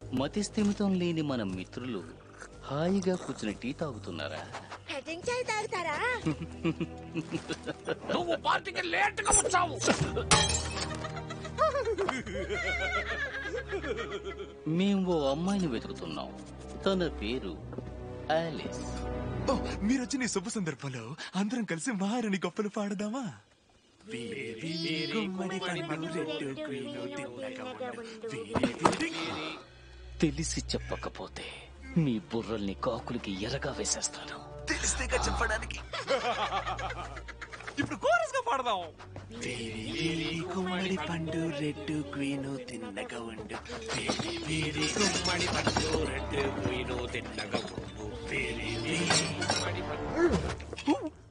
మతి స్థిమితం లేని మన మిత్రులు హాయిగా కూర్చుని టీ తాగుతున్నారా కటింగ్ చాయ్ తాగుతారా నువ్వు పార్టీకి లేట్ గా వచ్చావు మేము ఓ అమ్మాయిని వెతుకుతున్నాం తన పేరు ఆలిస్ ఓ మీరు వచ్చిన ఈ శుభ సందర్భంలో అందరం కలిసి మహారాణి గొప్పలు పాడదామా గుమ్మడి పండు రెడ్డు క్వీను తిన్నగా ఉండు. వీరి వీరి తెలిసి చెప్పకపోతే మీ బుర్రల్ని కాకులకి ఎరగా వేసేస్తాను తెలిస్తేగా చెప్పడానికి ఇప్పుడు కోరస్ గా పాడదాం వేరి వేరి గుమ్మడి పండు రెడ్డు క్వీను తిన్నగా ఉండు వేరి వేరి గుమ్మడి పండు రెడ్డు క్వీను తిన్నగా ఉండు వేరి వేరి గుమ్మడి పండు